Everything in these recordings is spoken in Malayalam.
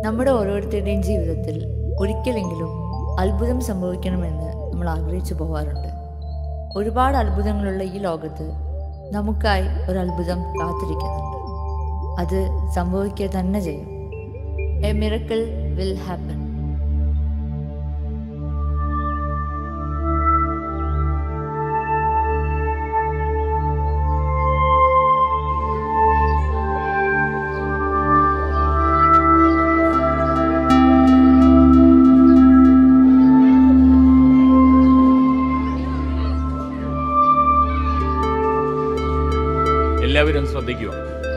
നമ്മുടെ ഓരോരുത്തരുടെയും ജീവിതത്തിൽ ഒരിക്കലെങ്കിലും അത്ഭുതം സംഭവിക്കണമെന്ന് നമ്മൾ ആഗ്രഹിച്ചു പോകാറുണ്ട് ഒരുപാട് അത്ഭുതങ്ങളുള്ള ഈ ലോകത്ത് നമുക്കായി ഒരു അത്ഭുതം കാത്തിരിക്കുന്നുണ്ട് അത് സംഭവിക്കുക തന്നെ ചെയ്യും എ മിറക്കിൾ വിൽ ഹാപ്പൻ എല്ലാവരും ശ്രദ്ധിക്കുക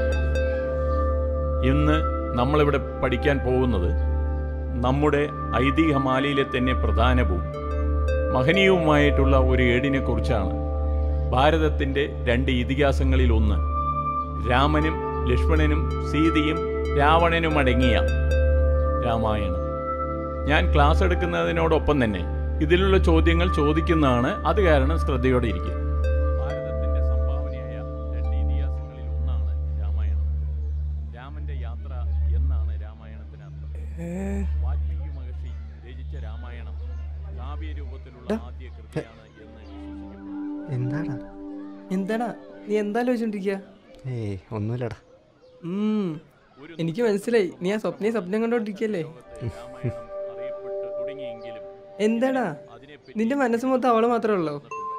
ഇന്ന് നമ്മളിവിടെ പഠിക്കാൻ പോകുന്നത് നമ്മുടെ ഐതിഹ്യമാലയിലെ തന്നെ പ്രധാനവും മഹനീയവുമായിട്ടുള്ള ഒരു ഏടിനെ കുറിച്ചാണ് ഭാരതത്തിൻ്റെ രണ്ട് ഇതിഹാസങ്ങളിൽ ഒന്ന് രാമനും ലക്ഷ്മണനും സീതയും രാവണനും അടങ്ങിയ രാമായണം ഞാൻ ക്ലാസ് എടുക്കുന്നതിനോടൊപ്പം തന്നെ ഇതിലുള്ള ചോദ്യങ്ങൾ ചോദിക്കുന്നതാണ് അത് കാരണം ശ്രദ്ധയോടെ ഇരിക്കുക ഭാരതത്തിന്റെ സംഭാവനയായ രണ്ട് ഇതിഹാസങ്ങളിൽ ഒന്നാണ് രാമായണം രാമന്റെ യാത്ര എന്നാണ് രാമായണത്തിന് അർത്ഥം വാൽമീകി മഹർഷി രചിച്ച രാമായണം കാവ്യ രൂപത്തിലുള്ള ആദ്യ കൃതിയാണ് എന്ന് വിശ്വസിക്കപ്പെടുന്നു എന്താടാ എന്താടാ നീ എന്താ ആലോചിച്ചോണ്ടിരിക്കുക ഏയ് ഒന്നുമില്ലടാ ഉം, എനിക്ക് മനസ്സിലായി നീ ആ സ്വപ്നം സ്വപ്നം കണ്ടോണ്ടിരിക്കല്ലേ രാമായണം അറിയപ്പെട്ട് തുടങ്ങിയെങ്കിലും എന്താടാ നിന്റെ മനസ്സ് മൊത്തം അവള് മാത്രമേ ഉള്ളൂ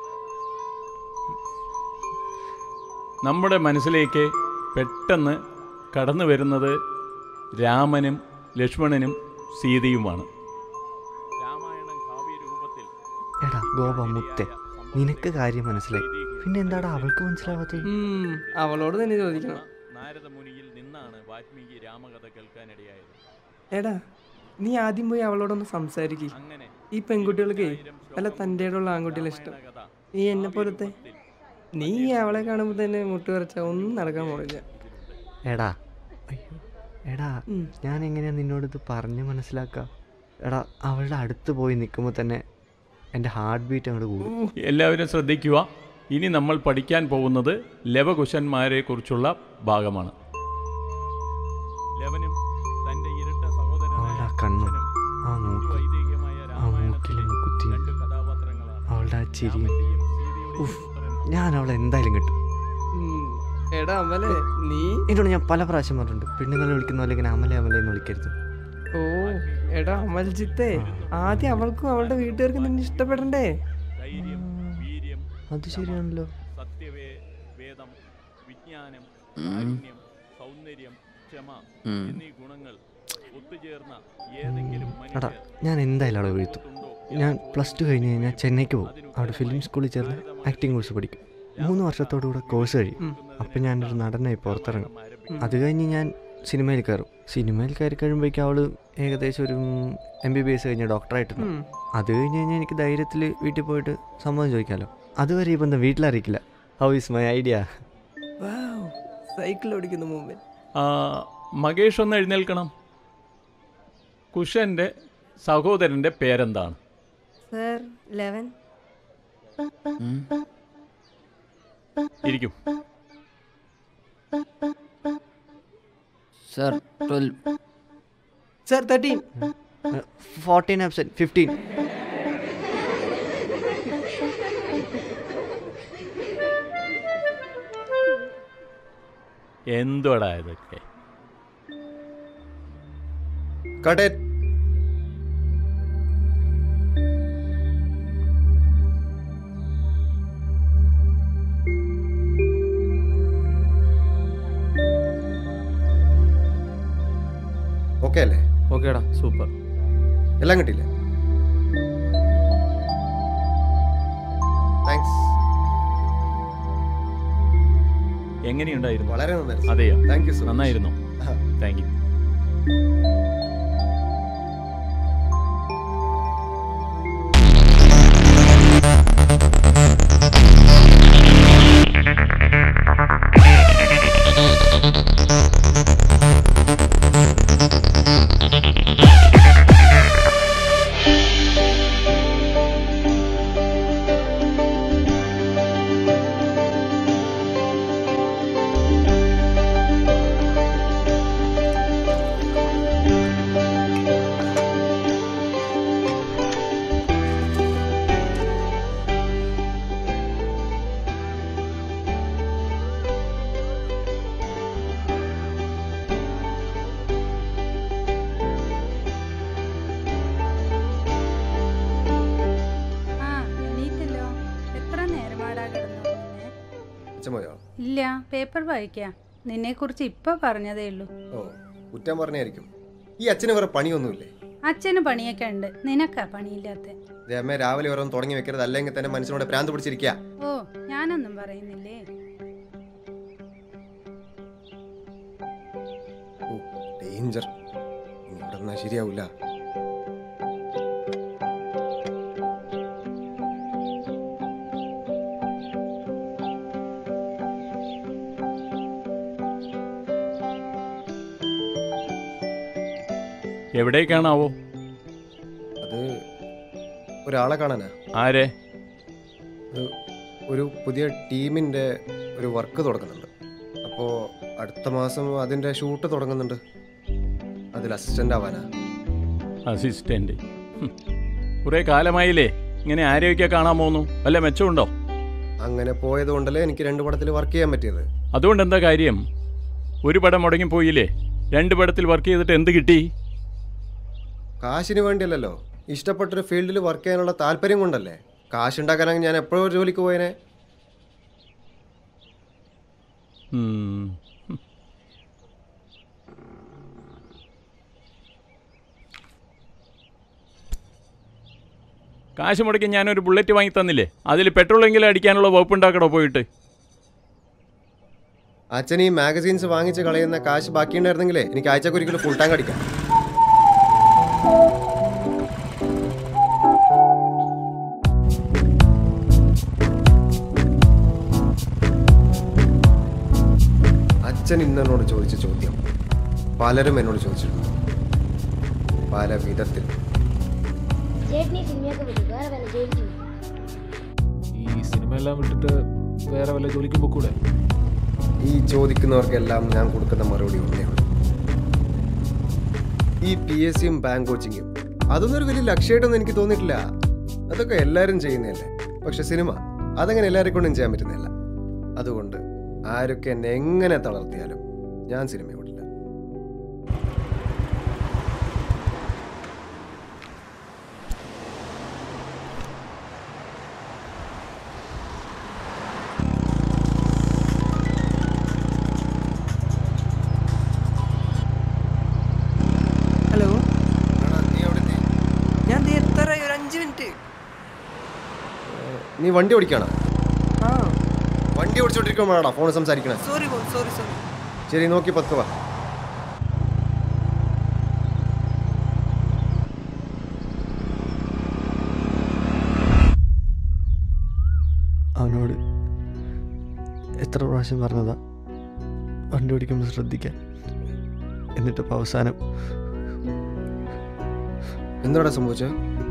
നമ്മുടെ മനസ്സിലേക്ക് പെട്ടെന്ന് കടന്നു വരുന്നത് രാമനും ലക്ഷ്മണനും സീതയുമാണ് രാമായണം കാവ്യരൂപത്തിൽ എടാ ഗോപ മുത്തെ നിനക്ക് കാര്യം മനസ്സിലായി പിന്നെ എന്താടാ അവൾക്ക് മനസ്സിലാവാത്തത് ഉം, അവളോട് തന്നെ ചോദിക്കണം നാരദമുനിയിൽ നിന്നാണ് വാൽമീകി രാമകഥ കേൾക്കാനിടയായത് എടാ നീ ആദ്യം പോയി അവളോടൊന്ന് സംസാരിക്ക് അങ്ങനെ ഈ പെൺകുട്ടികൾക്ക് വല്ല തൻ്റെ ഉള്ള ആൺകുട്ടികളെ ഇഷ്ടം നീ എന്നെ പോലത്തെ നീ അവളെ കാണുമ്പോൾ തന്നെ മുട്ട് വരച്ച ഒന്നും നടക്കാൻ പോണില്ല എടാ അയ്യോ എടാ ഉം. ഞാൻ എങ്ങനെയാ നിന്നോട് ഇത് പറഞ്ഞ് മനസ്സിലാക്കുക എടാ അവളുടെ അടുത്ത് പോയി നിൽക്കുമ്പോൾ തന്നെ എൻ്റെ ഹാർട്ട് ബീറ്റ് അങ്ങോട്ട് കൂടും എല്ലാവരും ശ്രദ്ധിക്കുക ഇനി നമ്മൾ പഠിക്കാൻ പോകുന്നത് ലവകുശന്മാരെ കുറിച്ചുള്ള ഭാഗമാണ് ലവനും തന്റെ ഇരട്ട സഹോദരനായ അവളുടെ ആ കണ്ണും കുശനും ആ മൂക്ക് വൈദേഹികമായ ആ മൂക്കിലെ രാമായണത്തിലെ മുക്കുത്തിയും രണ്ട് കഥാപാത്രങ്ങളാണ് അവളുടെ ആ ചിരിയും രാമന്റെയും സീതയുടെയും ഉഫ് പുത്രന്മാർ. ഞാൻ അവളെ എന്തായാലും കിട്ടും ഉം, എടാ അമലെ നീ എന്നോട് ഞാൻ പല പ്രാവശ്യം പറഞ്ഞിട്ടുണ്ട് പെണ്ണുങ്ങളെ വിളിക്കുന്ന പോലെ ഇങ്ങനെ അമലെ അമലെ എന്ന് വിളിക്കരുത് ഓ എടാ അമൽജിത്തെ ആദ്യം അവൾക്കും അവളുടെ വീട്ടുകാർക്കും നിന്നെ ഇഷ്ടപ്പെടണ്ടേ ധൈര്യം വീര്യം അത് ശരിയാണല്ലോ സത്യവേ വേദം വിജ്ഞാനം കാരുണ്യം സൗന്ദര്യം ക്ഷമ എന്നീ ഗുണങ്ങൾ ഒത്തുചേർന്ന ഏതെങ്കിലും എടാ മനുഷ്യർ ഞാൻ എന്തായാലും അവിടെ വീഴ്ത്തും ഉണ്ടോ ഞാൻ പ്ലസ് ടു കഴിഞ്ഞ് കഴിഞ്ഞാൽ ചെന്നൈക്ക് പോകും അവിടെ ഫിലിം സ്കൂളിൽ ചേർന്ന് ആക്ടിങ് കോഴ്സ് പഠിക്കും മൂന്ന് വർഷത്തോടുകൂടെ കോഴ്സ് കഴിയും അപ്പം ഞാനൊരു നടനായി പുറത്തിറങ്ങും അത് കഴിഞ്ഞ് ഞാൻ സിനിമയിൽ കയറും സിനിമയിൽ കയറി കഴിയുമ്പോഴേക്കും അവൾ ഏകദേശം ഒരു എം ബി ബി എസ് കഴിഞ്ഞ ഡോക്ടറായിട്ടുണ്ട് ഉം. അത് കഴിഞ്ഞ് കഴിഞ്ഞാൽ എനിക്ക് ധൈര്യത്തിൽ വീട്ടിൽ പോയിട്ട് സമ്മതം ചോദിക്കാമല്ലോ അതുവരെ ഈ ബന്ധം വീട്ടിലറിയിക്കില്ല how is my idea wow, cycle ഓടിക്കുന്ന മൂവ്മെന്റ് ആ, മകേഷ് ഒന്ന് എഴുന്നേൽക്കണം കുഷന്റെ സഹോദരന്റെ പേരെന്താണ് സർ ലെവൻ ഇരിക്കും sir twelve sir thirteen fourteen absent fifteen എന്തുവാടാ ഇതൊക്കെ Cut it. ഓക്കെ അല്ലേ ഓക്കേടാ സൂപ്പർ എല്ലാം കിട്ടിയില്ലേ താങ്ക്സ് എങ്ങനെയുണ്ടായിരുന്നു വളരെ നന്നായിരുന്നു അതെയോ താങ്ക് യു സോ നന്നായിരുന്നു താങ്ക് യു അച്ഛൻ പോയോ ഇല്ല പേപ്പർ വായിക്കാം നിന്നെക്കുറിച്ച് ഇപ്പൊ പറഞ്ഞതേ ഉള്ളൂ ഓ കുറ്റം പറഞ്ഞായിരിക്കും ഈ അച്ഛന് വേറെ പണിയൊന്നുമില്ലേ അച്ഛന് പണിയൊക്കെ ഉണ്ട് നിനക്കാ പണിയില്ലാത്ത അമ്മ രാവിലെ ഓരോന്ന് തുടങ്ങി വെക്കരുത് അല്ലെങ്കിൽ തന്നെ മനസ്സിനോട് പ്രാന്ത് പിടിച്ചിരിക്കുക ഓ ഞാനൊന്നും പറയുന്നില്ലേ ഡേഞ്ചർ ഇവിടെ നിന്നാ ശരിയാവില്ല എവിടേക്കാണാവോ അത് ഒരാളെ കാണാനാ ആരെ അത് ഒരു പുതിയ ടീമിൻ്റെ ഒരു വർക്ക് തുടങ്ങുന്നുണ്ട് അപ്പോൾ അടുത്ത മാസം അതിൻ്റെ ഷൂട്ട് തുടങ്ങുന്നുണ്ട് അതിൽ അസിസ്റ്റൻ്റ് ആവാനാ അസിസ്റ്റന്റ് ഹും. കുറേ കാലമായില്ലേ ഇങ്ങനെ ആരെയൊക്കെ കാണാൻ പോകുന്നു വല്ല മെച്ചമുണ്ടോ അങ്ങനെ പോയത് കൊണ്ടല്ലേ എനിക്ക് രണ്ട് പടത്തിൽ വർക്ക് ചെയ്യാൻ പറ്റിയത് അതുകൊണ്ട് എന്താ കാര്യം ഒരു പടം മുടങ്ങിപ്പോയില്ലേ രണ്ട് പടത്തിൽ വർക്ക് ചെയ്തിട്ട് എന്ത് കിട്ടി കാശിന് വേണ്ടിയല്ലല്ലോ ഇഷ്ടപ്പെട്ടൊരു ഫീൽഡിൽ വർക്ക് ചെയ്യാനുള്ള താല്പര്യം കൊണ്ടല്ലേ കാശ് ഉണ്ടാക്കാനാണെങ്കിൽ ഞാൻ എപ്പോഴും ജോലിക്ക് പോയേനെ ഉം. ഹും. കാശ് മുടക്കി ഞാനൊരു ബുള്ളറ്റ് വാങ്ങി തന്നില്ലേ അതിൽ പെട്രോളെങ്കിലും അടിക്കാനുള്ള വകുപ്പുണ്ടാക്കണോ പോയിട്ട് അച്ഛൻ ഈ മാഗസീൻസ് വാങ്ങിച്ച് കളയുന്ന കാശ് ബാക്കിയുണ്ടായിരുന്നെങ്കിലേ എനിക്ക് ആഴ്ചക്ക് ഒരിക്കലും ഫുൾ ടാങ്ക് അടിക്കാം അച്ഛൻ ഇന്നെന്നോട് ചോദിച്ച ചോദ്യം പലരും എന്നോട് ചോദിച്ചിട്ടുണ്ട് പല വിധത്തിൽ ചേട്ടനീ സിനിമയൊക്കെ വിട്ടു വേറെ വല്ല ജോലിക്ക് പോ. ഈ സിനിമ എല്ലാം വിട്ടിട്ട് വേറെ വല്ല ജോലിക്കും പോക്കൂടെ ഈ ചോദിക്കുന്നവർക്കെല്ലാം ഞാൻ കൊടുക്കുന്ന മറുപടി ഒന്നേ ഉള്ളൂ ഈ പി എസ് സിയും ബാങ്ക് കോച്ചിങ്ങും അതൊന്നും ഒരു വലിയ ലക്ഷ്യമായിട്ടൊന്നും എനിക്ക് തോന്നിയിട്ടില്ല അതൊക്കെ എല്ലാവരും ചെയ്യുന്നതല്ലേ പക്ഷെ സിനിമ അതങ്ങനെ എല്ലാവരെ കൊണ്ടും ചെയ്യാൻ പറ്റുന്നില്ല അതുകൊണ്ട് ആരൊക്കെ എന്നെ എങ്ങനെ തളർത്തിയാലും ഞാൻ സിനിമ വിടില്ല ഹലോ ഞാൻ ദേ എത്ര ഒരു അഞ്ച് മിനിറ്റ് നീ വണ്ടി ഓടിക്കണം ആ വണ്ടി ഓടിച്ചോണ്ടിരിക്കുമ്പോഴാണോ ഫോൺ സംസാരിക്കണേ സോറി ബോൾ സോറി സോറി ശരി നോക്കി പത്ത് വാ അവനോട് എത്ര പ്രാവശ്യം പറഞ്ഞതാ വണ്ടി ഓടിക്കുമ്പോൾ ശ്രദ്ധിക്കാൻ എന്നിട്ടിപ്പോൾ അവസാനം എന്താടാ സംഭവിച്ചത്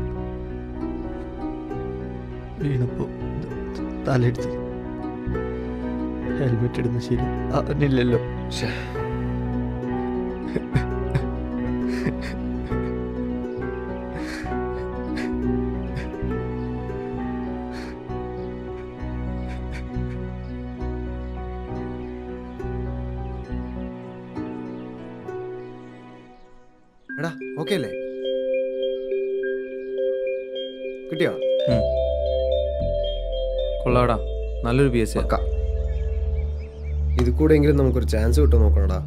വീണപ്പോൾ തലയിടിച്ച് ഹെൽമെറ്റ് ഇടുന്ന ശരി അവനില്ലല്ലോ ശ്ശേ. എടാ ഓക്കെ അല്ലേ കിട്ടിയോ കൊള്ളാടാ നല്ലൊരു പി എസ് പക്ക ഇത് കൂടെ എങ്കിലും നമുക്കൊരു ചാൻസ് കിട്ടും നോക്കണടാ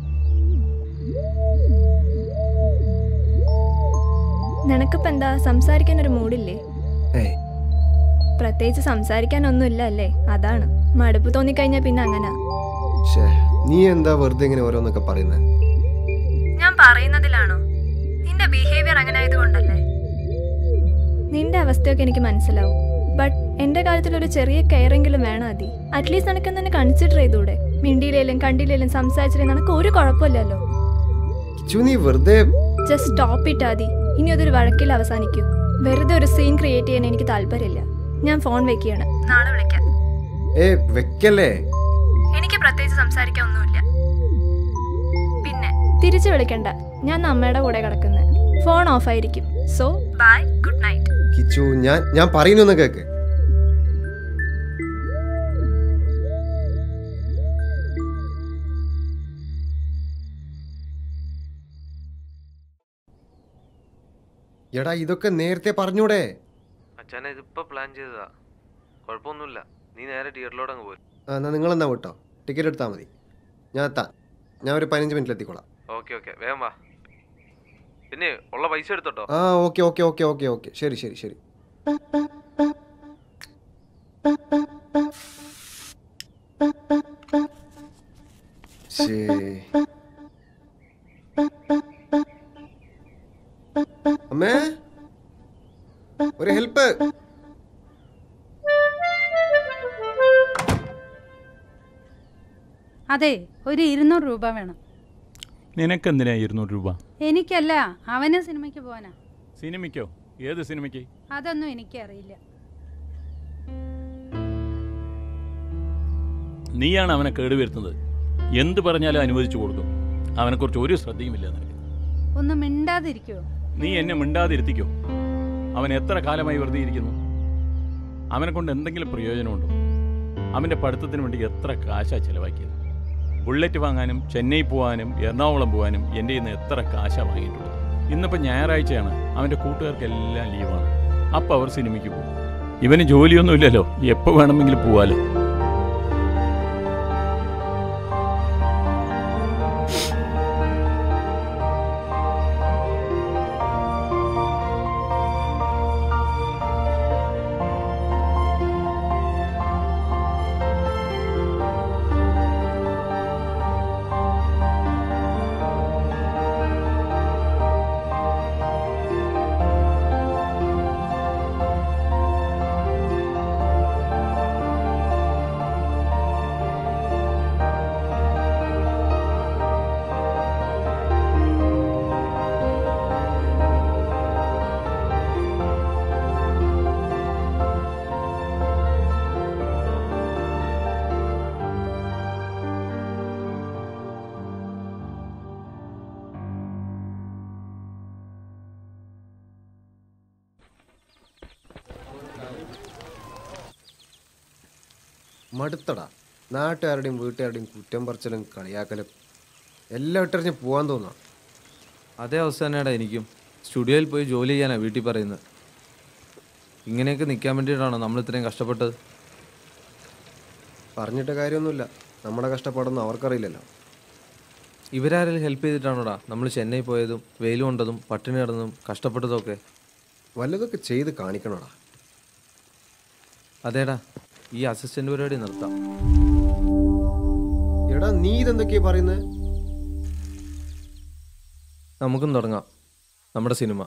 നിനക്കിപ്പോൾ എന്താ സംസാരിക്കാൻ ഒരു മൂഡില്ലേ ഏയ് പ്രത്യേകിച്ച് സംസാരിക്കാനൊന്നുമില്ല അല്ലേ അതാണ് മടുപ്പ് തോന്നിക്കഴിഞ്ഞാൽ പിന്നെ അങ്ങനെ ഷേ നീ എന്താ വെറുതെ ഇങ്ങനെ ഓരോന്നൊക്കെ പറയുന്നത് ഞാൻ പറയുന്നതിലാണോ നിന്റെ ബിഹേവിയർ അങ്ങനെ ആയതുകൊണ്ടല്ലേ നിന്റെ അവസ്ഥയൊക്കെ എനിക്ക് മനസ്സിലാവും ബട്ട് എന്റെ കാര്യത്തിൽ ഒരു ചെറിയ കെയറെങ്കിലും വേണം അതി അറ്റ്ലീസ്റ്റ് നിനക്ക് തന്നെ കൺസിഡർ ചെയ്തൂടെ മിണ്ടിയിലേലും കണ്ടില്ലേലും സംസാരിച്ചില്ലേ നിനക്ക് ഒരു കുഴപ്പമില്ലല്ലോ കിച്ചു നീ വെറുതെ ജസ്റ്റ് സ്റ്റോപ്പ് ഇട്ട് ആദി ഇനി അതൊരു വഴക്കിൽ അവസാനിക്കൂ വെറുതെ ഒരു സീൻ ക്രിയേറ്റ് ചെയ്യാൻ എനിക്ക് താല്പര്യമില്ല ഞാൻ ഫോൺ വെക്കുകയാണ് നാളെ വിളിക്കാം ഏ വെക്കല്ലേ എനിക്ക് പ്രത്യേകിച്ച് സംസാരിക്കാൻ ഒന്നുമില്ല പിന്നെ തിരിച്ചു വിളിക്കണ്ട ഞാൻ അമ്മയുടെ കൂടെ കിടക്കുന്നത് ഫോൺ ഓഫ് ആയിരിക്കും so bye good night Kichu ഞാൻ ഞാൻ പറയുന്നൊന്ന് കേക്ക് എടാ ഇതൊക്കെ നേരത്തെ പറഞ്ഞൂടെ അച്ഛനെ ഇതിപ്പോൾ പ്ലാൻ ചെയ്തതാ കുഴപ്പമൊന്നുമില്ല നീ നേരെ തിയേറ്ററിലോട്ട് അങ്ങ് പോരും ആ എന്നാൽ നിങ്ങളെന്നാ വിട്ടോ ടിക്കറ്റ് എടുത്താൽ മതി ഞാൻ എത്താം ഞാൻ ഒരു പതിനഞ്ച് മിനിറ്റിൽ എത്തിക്കോളാം ഓക്കെ ഓക്കെ വേഗം വാ പിന്നെ ഉള്ള പൈസ എടുത്തോട്ടോ ആ okay okay okay okay okay ശരി ശരി ശരി ശരി അമ്മേ ഒരു ഹെൽപ്പ് അതെ ഒരു ഇരുന്നൂറ് രൂപ വേണം നിനക്കെന്തിനാ ഇരുന്നൂറ് രൂപ എനിക്കല്ല അവന് സിനിമയ്ക്ക് പോവാനാ സിനിമയ്ക്കോ ഏത് സിനിമയ്ക്ക് അതൊന്നും എനിക്കറിയില്ല നീയാണ് അവനെ കേടുവരുത്തുന്നത് എന്ത് പറഞ്ഞാലും അനുവദിച്ചു കൊടുക്കും അവനെക്കുറിച്ച് ഒരു ശ്രദ്ധയുമില്ല നിനക്ക് ഒന്ന് മിണ്ടാതിരിക്കുവോ നീ എന്നെ മിണ്ടാതിരുത്തിക്കോ അവൻ എത്ര കാലമായി വെറുതെ ഇരിക്കുന്നു അവനെ കൊണ്ട് എന്തെങ്കിലും പ്രയോജനമുണ്ടോ അവൻ്റെ പഠിത്തത്തിന് വേണ്ടി എത്ര കാശാ ചിലവാക്കിയത് ബുള്ളറ്റ് വാങ്ങാനും ചെന്നൈ പോകാനും എറണാകുളം പോകാനും എൻ്റെ ഇന്ന് എത്ര കാശാ വാങ്ങിയിട്ടുള്ളത് ഇന്നിപ്പോൾ ഞായറാഴ്ചയാണ് അവൻ്റെ കൂട്ടുകാർക്കെല്ലാം ലീവാണ് അപ്പോൾ അവർ സിനിമയ്ക്ക് പോകും ഇവന് ജോലിയൊന്നുമില്ലല്ലോ എപ്പോൾ വേണമെങ്കിലും പോവാലോ മടുത്തടാ നാട്ടുകാരുടെയും വീട്ടുകാരുടെയും കുറ്റം പറച്ചിലും കളിയാക്കലും എല്ലാം ഇട്ടെറിഞ്ഞ് പോകാൻ തോന്നാം അതേ അവസ്ഥ തന്നെയാടാ എനിക്കും സ്റ്റുഡിയോയിൽ പോയി ജോലി ചെയ്യാനാ വീട്ടിൽ പറയുന്നത് ഇങ്ങനെയൊക്കെ നിൽക്കാൻ വേണ്ടിയിട്ടാണോ നമ്മൾ ഇത്രയും കഷ്ടപ്പെട്ടത് പറഞ്ഞിട്ട് കാര്യമൊന്നുമില്ല നമ്മുടെ കഷ്ടപ്പാടൊന്നും അവർക്കറിയില്ലല്ലോ ഇവരാരെങ്കിലും ഹെൽപ്പ് ചെയ്തിട്ടാണോടാ നമ്മൾ ചെന്നൈ പോയതും വെയിൽ കൊണ്ടതും പട്ടിണി കിടന്നതും കഷ്ടപ്പെട്ടതൊക്കെ വല്ലതൊക്കെ ചെയ്ത് കാണിക്കണോടാ അതേടാ ഈ അസിസ്റ്റന്റ് പരിപാടി നിർത്താം എടാ നീ ഇതെന്തൊക്കെയാ പറയുന്നത് നമുക്കും തുടങ്ങാം നമ്മുടെ സിനിമ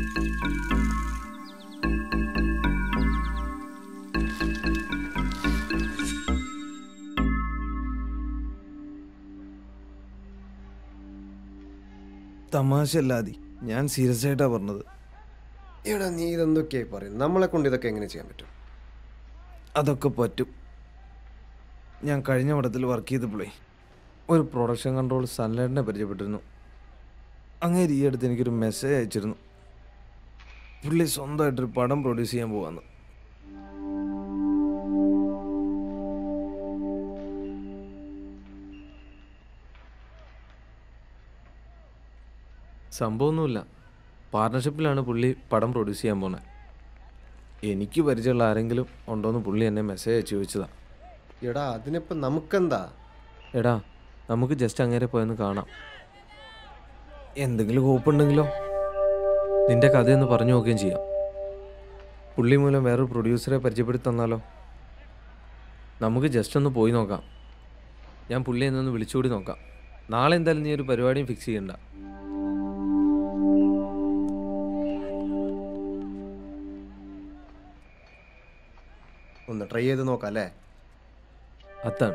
തമാശ അല്ലാതി ഞാൻ സീരിയസ് ആയിട്ടാ പറഞ്ഞത് എടാ നീ ഇതെന്തൊക്കെയായി പറയുന്നത് നമ്മളെ കൊണ്ട് ഇതൊക്കെ എങ്ങനെ ചെയ്യാൻ പറ്റും അതൊക്കെ പറ്റും ഞാൻ കഴിഞ്ഞ പടത്തിൽ വർക്ക് ചെയ്തപ്പോഴേ ഒരു പ്രൊഡക്ഷൻ കൺട്രോൾ സൺലൈറ്റിനെ പരിചയപ്പെട്ടിരുന്നു അങ്ങനെ ഈ അടുത്ത് എനിക്കൊരു മെസ്സേജ് അയച്ചിരുന്നു പുള്ളി സ്വന്തമായിട്ടൊരു പടം പ്രൊഡ്യൂസ് ചെയ്യാൻ പോവാന്ന് സംഭവമൊന്നുമില്ല പാർട്ണർഷിപ്പിലാണ് പുള്ളി പടം പ്രൊഡ്യൂസ് ചെയ്യാൻ പോണേ എനിക്ക് പരിചയമുള്ള ആരെങ്കിലും ഉണ്ടോയെന്ന് പുള്ളി എന്നെ മെസ്സേജ് അയച്ചു ചോദിച്ചതാ എടാ അതിനിപ്പം നമുക്കെന്താ എടാ നമുക്ക് ജസ്റ്റ് അങ്ങേരെ പോയെന്ന് കാണാം എന്തെങ്കിലും കോപ്പുണ്ടെങ്കിലോ നിന്റെ കഥയൊന്ന് പറഞ്ഞു നോക്കുകയും ചെയ്യാം പുള്ളി മൂലം വേറൊരു പ്രൊഡ്യൂസറെ പരിചയപ്പെടുത്തി തന്നാലോ നമുക്ക് ജസ്റ്റ് ഒന്ന് പോയി നോക്കാം ഞാൻ പുള്ളിയെ ഒന്ന് വിളിച്ചുകൂടി നോക്കാം നാളെ എന്തായാലും നീ ഒരു പരിപാടിയും ഫിക്സ് ചെയ്യണ്ട ഒന്ന് ട്രൈ ചെയ്ത് നോക്കാം അല്ലേ അതാണ്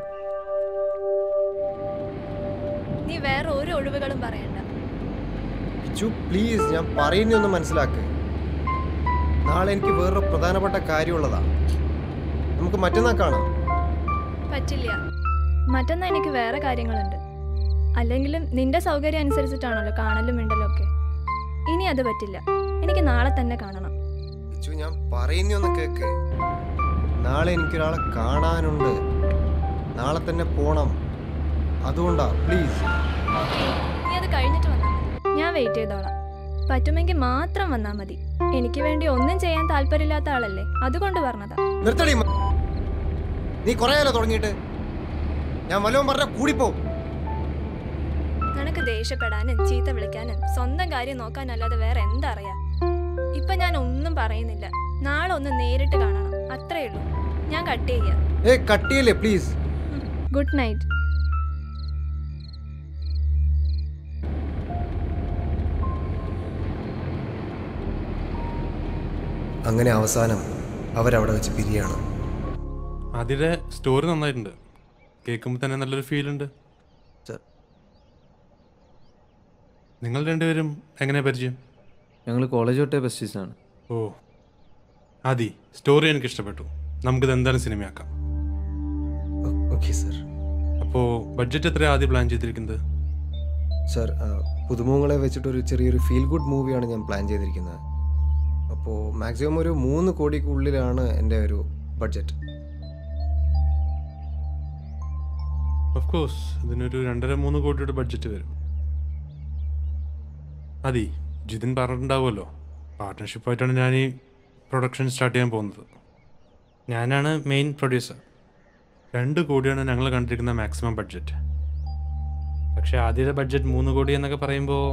നീ വേറെ ഒരു ഒഴിവുകളും പറയണ്ട ചു പ്ലീസ് ഞാൻ പറയുന്നൊന്ന് മനസ്സിലാക്ക് നാളെ എനിക്ക് വേറൊരു പ്രധാനപ്പെട്ട കാര്യമുള്ളതാ നമുക്ക് മറ്റന്നാൾ കാണാം പറ്റില്ല മറ്റന്നാ എനിക്ക് വേറെ കാര്യങ്ങളുണ്ട് അല്ലെങ്കിലും നിന്റെ സൗകര്യം അനുസരിച്ചിട്ടാണല്ലോ കാണലും മിണ്ടലും ഒക്കെ ഇനി അത് പറ്റില്ല എനിക്ക് നാളെ തന്നെ കാണണം ചു ഞാൻ പറയുന്നൊന്ന് കേക്ക് നാളെ എനിക്കൊരാളെ കാണാനുണ്ട് നാളെ തന്നെ പോണം അതുകൊണ്ടാ പ്ലീസ് ഓക്കെ നീ അത് കഴിഞ്ഞിട്ട് വന്നാൽ മതി ഞാൻ വെയിറ്റ് ചെയ്തോളാം പറ്റുമെങ്കിൽ മാത്രം വന്നാൽ മതി എനിക്ക് വേണ്ടി ഒന്നും ചെയ്യാൻ താല്പര്യമില്ലാത്ത ആളല്ലേ അതുകൊണ്ട് പറഞ്ഞതാ നിർത്തടി മ- നീ കുറേയല്ലോ തുടങ്ങിയിട്ട് ഞാൻ വല്ലതും പറഞ്ഞ കൂടിപ്പോ നിനക്ക് ദേഷ്യപ്പെടാനും ചീത്ത വിളിക്കാനും സ്വന്തം കാര്യം നോക്കാനല്ലാതെ വേറെ എന്താ അറിയാ ഇപ്പൊ ഞാൻ ഒന്നും പറയുന്നില്ല നാളെ ഒന്ന് നേരിട്ട് കാണണം അത്രേ ഉള്ളൂ ഞാൻ കട്ട് ചെയ്യാം ഏ കട്ടിയല്ലേ പ്ലീസ് ഗുഡ് നൈറ്റ് അങ്ങനെ അവസാനം അവരവിടെ വെച്ച് പിരിയാണ് അതിലെ സ്റ്റോറി നന്നായിട്ടുണ്ട് കേൾക്കുമ്പോൾ തന്നെ നല്ലൊരു ഫീൽ ഉണ്ട് സർ. നിങ്ങൾ രണ്ടുപേരും എങ്ങനെ പരിചയം ഞങ്ങൾ കോളേജ് തൊട്ടേ ബെസ്റ്റീസാണ് ഓ ആദി സ്റ്റോറി എനിക്ക് ഇഷ്ടപ്പെട്ടു നമുക്കിത് എന്തായാലും സിനിമയാക്കാം ഓക്കെ സർ അപ്പോൾ ബഡ്ജറ്റ് എത്രയാണ് ആദ്യം പ്ലാൻ ചെയ്തിരിക്കുന്നത് സർ പുതുമുഖങ്ങളെ വെച്ചിട്ടൊരു ചെറിയൊരു ഫീൽ ഗുഡ് മൂവിയാണ് ഞാൻ പ്ലാൻ ചെയ്തിരിക്കുന്നത് അപ്പോൾ മാക്സിമം ഒരു മൂന്ന് കോടിക്കുള്ളിലാണ് എൻ്റെ ഒരു ബഡ്ജറ്റ് ഓഫ് കോഴ്സ് ഇതിനൊരു രണ്ടര മൂന്ന് കോടിയുടെ ബഡ്ജറ്റ് വരും അതി ജിതിൻ പറഞ്ഞിട്ടുണ്ടാവുമല്ലോ പാർട്ട്ണർഷിപ്പായിട്ടാണ് ഞാൻ ഈ പ്രൊഡക്ഷൻ സ്റ്റാർട്ട് ചെയ്യാൻ പോകുന്നത് ഞാനാണ് മെയിൻ പ്രൊഡ്യൂസർ രണ്ട് കോടിയാണ് ഞങ്ങൾ കണ്ടിരിക്കുന്ന മാക്സിമം ബഡ്ജറ്റ് പക്ഷേ ആദ്യത്തെ ബഡ്ജറ്റ് മൂന്ന് കോടി എന്നൊക്കെ പറയുമ്പോൾ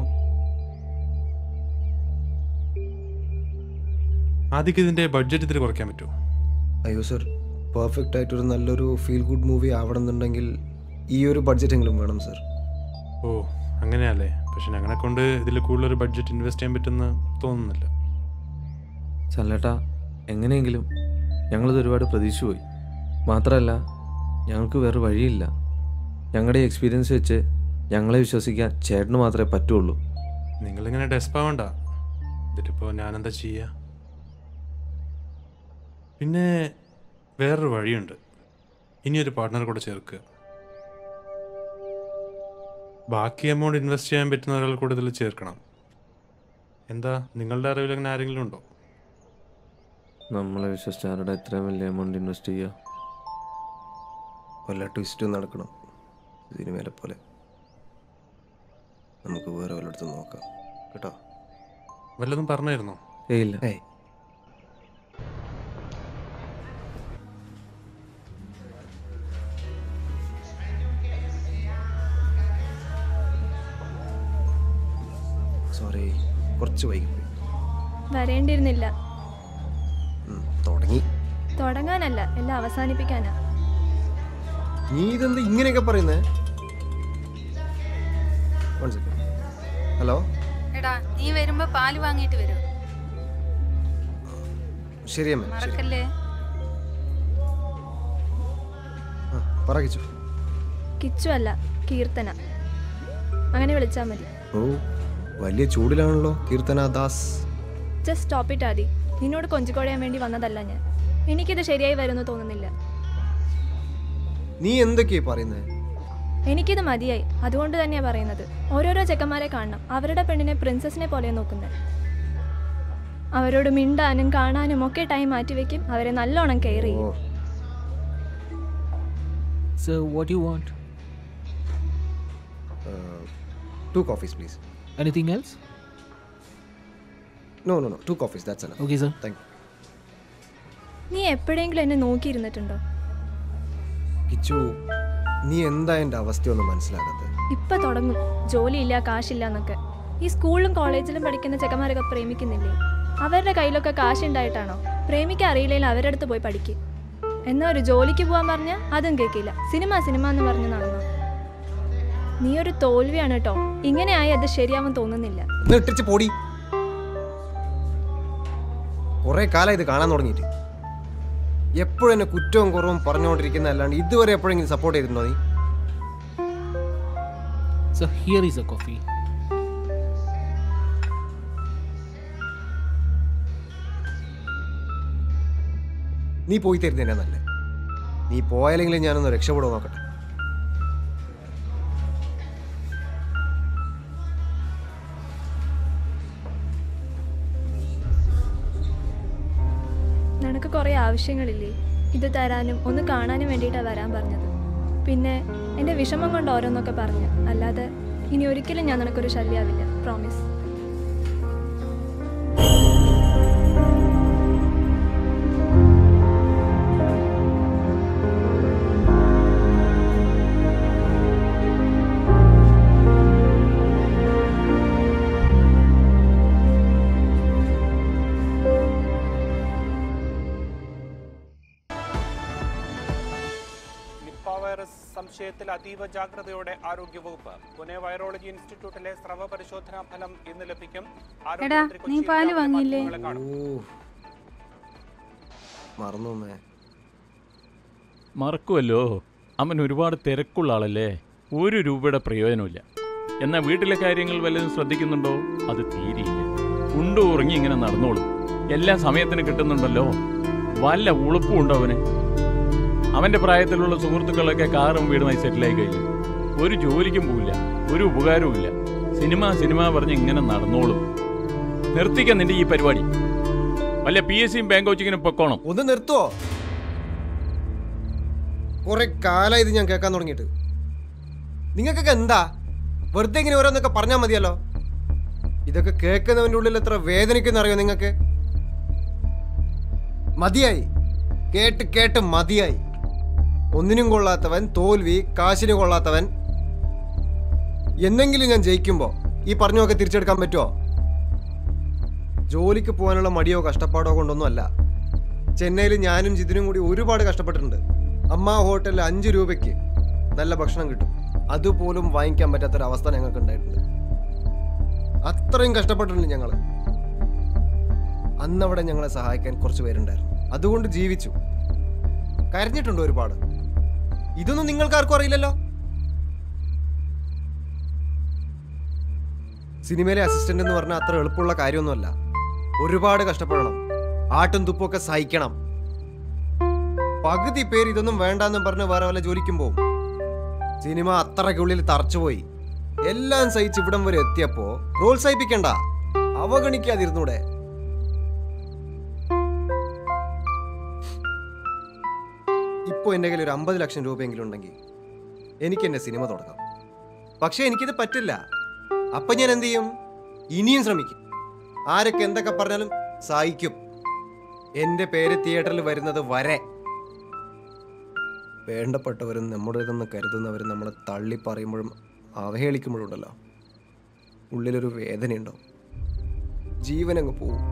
ആദ്യക്ക് ഇതിൻ്റെ ബഡ്ജറ്റ് ഇത്തിരി കുറയ്ക്കാൻ പറ്റുമോ അയ്യോ സർ പെർഫെക്റ്റ് ആയിട്ടൊരു നല്ലൊരു ഫീൽ ഗുഡ് മൂവി ആവണമെന്നുണ്ടെങ്കിൽ ഈ ഒരു ബഡ്ജറ്റെങ്കിലും വേണം സർ ഓ അങ്ങനെയല്ലേ പക്ഷെ ഞങ്ങളെ കൊണ്ട് ഇതിൽ കൂടുതലൊരു ബഡ്ജറ്റ് ഇൻവെസ്റ്റ് ചെയ്യാൻ പറ്റുമെന്ന് തോന്നുന്നില്ല സല്ലേട്ടാ എങ്ങനെയെങ്കിലും ഞങ്ങളിത് ഒരുപാട് പ്രതീക്ഷിച്ചു പോയി മാത്രമല്ല ഞങ്ങൾക്ക് വേറെ വഴിയില്ല ഞങ്ങളുടെ ഈ എക്സ്പീരിയൻസ് വെച്ച് ഞങ്ങളെ വിശ്വസിക്കാൻ ചേട്ടന് മാത്രമേ പറ്റുള്ളൂ നിങ്ങളിങ്ങനെ ഡെസ്പാവണ്ട ഇതിലിപ്പോൾ ഞാനെന്താ ചെയ്യുക പിന്നെ വേറൊരു വഴിയുണ്ട് ഇനിയൊരു പാർട്ട്ണർ കൂടെ ചേർക്കുക ബാക്കി എമൗണ്ട് ഇൻവെസ്റ്റ് ചെയ്യാൻ പറ്റുന്ന ഒരാൾ കൂടെ ഇതിൽ ചേർക്കണം എന്താ നിങ്ങളുടെ അറിവിൽ അങ്ങനെ ആരെങ്കിലും ഉണ്ടോ നമ്മളെ വിശ്വസിച്ച് ആരുടെ ഇത്രയും വലിയ എമൗണ്ട് ഇൻവെസ്റ്റ് ചെയ്യുക വല്ല ട്വിസ്റ്റും നടക്കണം സിനിമയിലെ പോലെ നമുക്ക് വേറെ വല്ലയിടത്തും നോക്കാം കേട്ടോ വല്ലതും പറഞ്ഞായിരുന്നോ ഏയ് ഇല്ല ഏയ് സോറി കുറച്ച് വൈകിപ്പോയി വരേണ്ടിയിരുന്നില്ല ഉം, തുടങ്ങി തുടങ്ങാനല്ല എല്ലാം അവസാനിപ്പിക്കാനാ നീ ഇതെന്താ ഇങ്ങനെയൊക്കെ പറയുന്നേ ഹലോ എടാ നീ വരുമ്പോ പാല് വാങ്ങിയിട്ട് വരും ശരി അമ്മ ശരി മറക്കല്ലേ ആ, പറ കിച്ചു കിച്ചു അല്ല കീർത്തന അങ്ങനെ വിളിച്ചാൽ മതി ഓ വലിയ ചൂടിലാണല്ലോ Keerthana Das just stop it Adi നിന്നോട് കൊഞ്ചിക്കോടയാൻ വേണ്ടി വന്നതല്ല ഞാൻ എനിക്കിത് ശരിയായി വരുമെന്ന് തോന്നുന്നില്ല നീ എന്തൊക്കെയാ പറയുന്നത് എനിക്കിത് മതിയായി അതുകൊണ്ട് തന്നെയാ പറയുന്നത് ഓരോരോ ചെക്കന്മാരെ കാണണം അവരുടെ പെണ്ണിനെ പ്രിൻസസിനെ പോലെ നോക്കുന്നത് അവരോട് മിണ്ടാനും കാണാനും ഒക്കെ ടൈം മാറ്റിവെക്കും അവരെ നല്ലോണം കെയർ ചെയ്യും ഓ So, what do you want? Two coffees please Anything else? No no no two coffees that's enough Okay, sir. Thank നീ എപ്പോഴെങ്കിലും എന്നെ നോക്കിയിരുന്നിട്ടുണ്ടോ കിച്ചു നീ എന്താ എൻ്റെ അവസ്ഥയൊന്നും മനസ്സിലാകാത്തത് ഇപ്പൊ തുടങ്ങും ജോലിയില്ല കാശില്ല എന്നൊക്കെ ഈ സ്കൂളിലും കോളേജിലും പഠിക്കുന്ന ചെക്കന്മാരൊക്കെ പ്രേമിക്കുന്നില്ലേ അവരുടെ കയ്യിലൊക്കെ കാശുണ്ടായിട്ടാണോ പ്രേമിക്കാൻ അറിയില്ലെങ്കിൽ അവരുടെ അടുത്ത് പോയി പഠിക്കും എന്നാ ഒരു ജോലിക്ക് പോകാൻ പറഞ്ഞാൽ അതും കേൾക്കില്ല സിനിമ സിനിമ എന്ന് പറഞ്ഞ് നടന്നു നീ ഒരു തോൽവിയാണ് കേട്ടോ ഇങ്ങനെയായി അത് ശരിയാവാൻ തോന്നുന്നില്ല ഒന്ന് ഇട്ടിച്ച് പൊടി കുറെ കാലം ഇത് കാണാൻ തുടങ്ങിയിട്ട് എപ്പോഴും എന്നെ കുറ്റവും കുറവും പറഞ്ഞുകൊണ്ടിരിക്കുന്ന അല്ലാണ്ട് ഇതുവരെ എപ്പോഴെങ്കിലും സപ്പോർട്ട് ചെയ്തിട്ടുണ്ടോ നീ So, here is a coffee. നീ പോയി തരുന്നതിനാ നല്ലേ നീ പോയാലെങ്കിലും ഞാനൊന്ന് രക്ഷപ്പെടുമോ നോക്കട്ടെ നിനക്ക് കുറേ ആവശ്യങ്ങളില്ലേ ഇത് തരാനും ഒന്ന് കാണാനും വേണ്ടിയിട്ടാണ് വരാൻ പറഞ്ഞത് പിന്നെ എൻ്റെ വിഷമം കൊണ്ട് ഓരോന്നൊക്കെ പറഞ്ഞു അല്ലാതെ ഇനി ഒരിക്കലും ഞാൻ നിനക്കൊരു ശല്യാവില്ല പ്രോമിസ് വൈറസ് സംശയത്തിൽ അതീവ ജാഗ്രതയോടെ ആരോഗ്യവകുപ്പ് പുനെ വൈറോളജി ഇൻസ്റ്റിറ്റ്യൂട്ടിലെ സ്രവ പരിശോധനാ ഫലം ഇന്ന് ലഭിക്കും എടാ ആരോഗ്യമന്ത്രി നീ കൊച്ചിയിൽ പാല് രാവിലെ വാങ്ങിയില്ലേ മാധ്യമങ്ങളെ കാണും. മറന്നു അമ്മേ മറക്കുമല്ലോ അവൻ ഒരുപാട് തിരക്കുള്ള ആളല്ലേ ഒരു രൂപയുടെ പ്രയോജനമില്ല എന്നാൽ വീട്ടിലെ കാര്യങ്ങൾ വല്ലതും ശ്രദ്ധിക്കുന്നുണ്ടോ അത് തീരെയില്ല ഉണ്ടു ഉറങ്ങി ഇങ്ങനെ നടന്നോളും എല്ലാ സമയത്തിന് കിട്ടുന്നുണ്ടല്ലോ വല്ല ഉളുപ്പും ഉണ്ടോ അവന് അവൻ്റെ പ്രായത്തിലുള്ള സുഹൃത്തുക്കളൊക്കെ കാറും വീടുമായി സെറ്റിലായി കഴിഞ്ഞു ഒരു ജോലിക്കും പോവില്ല ഒരു ഉപകാരവും ഇല്ല സിനിമ സിനിമ പറഞ്ഞ് ഇങ്ങനെ നടന്നോളും നിർത്തിക്ക നിന്റെ ഈ പരിപാടി വല്ല പി എസ് സിയും ബാങ്ക് കോച്ചിങ്ങിനും പൊക്കോണം ഒന്ന് നിർത്തുവോ കുറെ കാലമായി ഇത് ഞാൻ കേൾക്കാൻ തുടങ്ങിയിട്ട് നിങ്ങൾക്കൊക്കെ എന്താ വെറുതെ ഇങ്ങനെ ഓരോന്നൊക്കെ പറഞ്ഞാൽ മതിയല്ലോ ഇതൊക്കെ കേൾക്കുന്നവന്റെ ഉള്ളിൽ എത്ര വേദനിക്കുന്ന അറിയോ നിങ്ങൾക്ക് മതിയായി കേട്ട് കേട്ട് മതിയായി ഒന്നിനും കൊള്ളാത്തവൻ തോൽവി കാശിന് കൊള്ളാത്തവൻ എന്നെങ്കിലും ഞാൻ ജയിക്കുമ്പോ ഈ പറഞ്ഞൊക്കെ തിരിച്ചെടുക്കാൻ പറ്റുമോ ജോലിക്ക് പോകാനുള്ള മടിയോ കഷ്ടപ്പാടോ കൊണ്ടൊന്നും അല്ല ചെന്നൈയിൽ ഞാനും ജിതിനും കൂടി ഒരുപാട് കഷ്ടപ്പെട്ടിട്ടുണ്ട് അമ്മ ഹോട്ടലിൽ അഞ്ച് രൂപയ്ക്ക് നല്ല ഭക്ഷണം കിട്ടും അതുപോലും വാങ്ങിക്കാൻ പറ്റാത്തൊരവസ്ഥ ഞങ്ങൾക്ക് ഉണ്ടായിട്ടുണ്ട് അത്രയും കഷ്ടപ്പെട്ടിട്ടുണ്ട് ഞങ്ങൾ അന്നവിടെ ഞങ്ങളെ സഹായിക്കാൻ കുറച്ച് പേരുണ്ടായിരുന്നു അതുകൊണ്ട് ജീവിച്ചു കരഞ്ഞിട്ടുണ്ട് ഒരുപാട് ഇതൊന്നും നിങ്ങൾക്ക് ആർക്കും അറിയില്ലല്ലോ സിനിമയിലെ അസിസ്റ്റന്റ് എന്ന് പറഞ്ഞാൽ അത്ര എളുപ്പമുള്ള കാര്യമൊന്നുമല്ല ഒരുപാട് കഷ്ടപ്പെടണം ആട്ടും തുപ്പൊക്കെ സഹിക്കണം പകുതി പേര് ഇതൊന്നും വേണ്ടാന്നും പറഞ്ഞ് വേറെ വല്ല ജോലിക്കും പോവും സിനിമ അത്രയ്ക്കുള്ളിൽ തറച്ചുപോയി എല്ലാം സഹിച്ച് ഇവിടം വരെ എത്തിയപ്പോ പ്രോത്സാഹിപ്പിക്കണ്ട അവഗണിക്കാതിരുന്നൂടെ ഇപ്പൊ എൻ്റെ കയ്യിൽ ഒരു അമ്പത് ലക്ഷം രൂപയെങ്കിലും ഉണ്ടെങ്കിൽ എനിക്ക് എന്നെ സിനിമ തുടങ്ങാം പക്ഷെ എനിക്കിത് പറ്റില്ല അപ്പൊ ഞാൻ എന്ത് ചെയ്യും ഇനിയും ശ്രമിക്കും ആരൊക്കെ എന്തൊക്കെ പറഞ്ഞാലും സഹിക്കും എന്റെ പേര് തിയേറ്ററിൽ വരുന്നത് വരെ വേണ്ടപ്പെട്ടവരും നമ്മുടേതെന്ന് കരുതുന്നവരും നമ്മളെ തള്ളി പറയുമ്പോഴും അവഹേളിക്കുമ്പോഴും ഉണ്ടല്ലോ ഉള്ളിലൊരു വേദനയുണ്ടാവും ജീവനങ്ങ് പോവും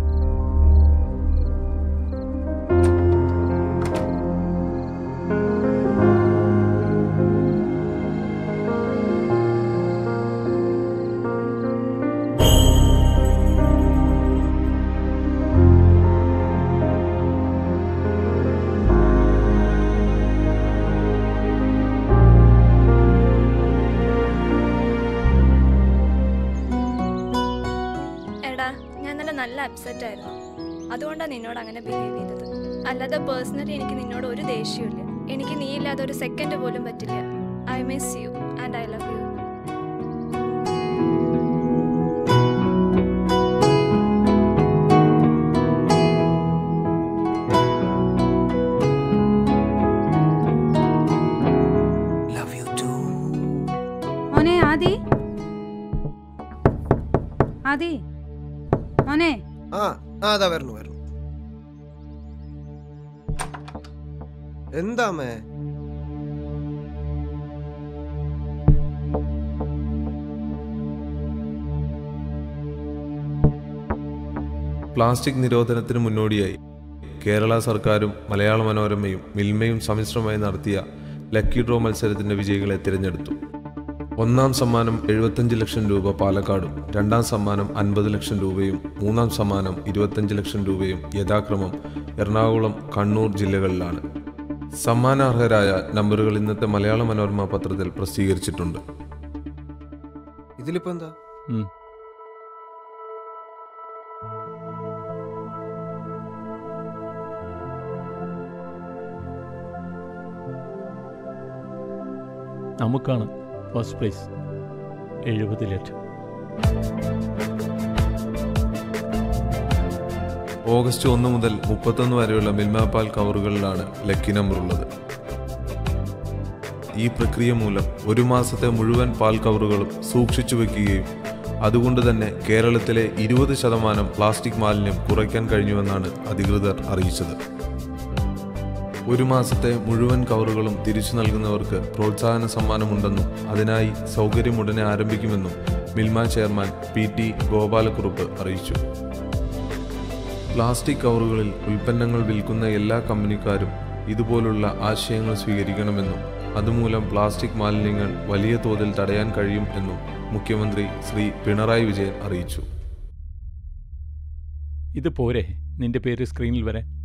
എടാ ഞാൻ നല്ല നല്ല അപ്സെറ്റ് ആയിരുന്നു അതുകൊണ്ടാണ് നിന്നോട് അങ്ങനെ ബിഹേവ് ചെയ്തത് അല്ലാതെ പേഴ്സണലി എനിക്ക് നിന്നോട് ഒരു ദേഷ്യമില്ല എനിക്ക് നീ ഇല്ലാതെ ഒരു സെക്കൻഡ് പോലും പറ്റില്ല I miss you and I love you മോനെ ആദി ആദി മോനെ ആ ആ അതാ വരണു വരണു എന്താ അമ്മേ പ്ലാസ്റ്റിക് നിരോധനത്തിന് മുന്നോടിയായി കേരള സർക്കാരും മലയാള മനോരമയും മിൽമയും സമ്മിശ്രമായി നടത്തിയ ലക്കി ഡ്രോ മത്സരത്തിന്റെ വിജയികളെ തിരഞ്ഞെടുത്തു ഒന്നാം സമ്മാനം എഴുപത്തഞ്ച് ലക്ഷം രൂപ പാലക്കാടും രണ്ടാം സമ്മാനം അൻപത് ലക്ഷം രൂപയും മൂന്നാം സമ്മാനം ഇരുപത്തഞ്ച് ലക്ഷം രൂപയും യഥാക്രമം എറണാകുളം കണ്ണൂർ ജില്ലകളിലാണ് സമ്മാനാർഹരായ നമ്പറുകൾ ഇന്നത്തെ മലയാള മനോരമ പത്രത്തിൽ പ്രസിദ്ധീകരിച്ചിട്ടുണ്ട് ഇതിലിപ്പോ എന്താ ഉം. നമുക്കാണ് ഫസ്റ്റ് പ്രൈസ് എഴുപത് ലക്ഷം ഓഗസ്റ്റ് ഒന്ന് മുതൽ മുപ്പത്തൊന്ന് വരെയുള്ള മിൽമ പാൽ കവറുകളിലാണ് ലക്കി നമ്പർ ഉള്ളത് ഈ പ്രക്രിയ മൂലം ഒരു മാസത്തെ മുഴുവൻ പാൽ കവറുകളും സൂക്ഷിച്ചു വെക്കുകയും അതുകൊണ്ട് തന്നെ കേരളത്തിലെ ഇരുപത് ശതമാനം പ്ലാസ്റ്റിക് മാലിന്യം കുറയ്ക്കാൻ കഴിഞ്ഞുവെന്നാണ് അധികൃതർ അറിയിച്ചത് ഒരു മാസത്തെ മുഴുവൻ കവറുകളും തിരിച്ചു നൽകുന്നവർക്ക് പ്രോത്സാഹന സമ്മാനമുണ്ടെന്നും അതിനായി സൗകര്യം ഉടനെ ആരംഭിക്കുമെന്നും Milma chairman P T Gopalakkurup അറിയിച്ചു പ്ലാസ്റ്റിക് കവറുകളിൽ ഉൽപ്പന്നങ്ങൾ വിൽക്കുന്ന എല്ലാ കമ്പനിക്കാരും ഇതുപോലുള്ള ആശയങ്ങൾ സ്വീകരിക്കണമെന്നും അതുമൂലം പ്ലാസ്റ്റിക് മാലിന്യങ്ങൾ വലിയ തോതിൽ തടയാൻ കഴിയും എന്നും മുഖ്യമന്ത്രി ശ്രീ പിണറായി വിജയൻ അറിയിച്ചു ഇത് പോരെ നിന്റെ പേര് സ്ക്രീനിൽ വരാൻ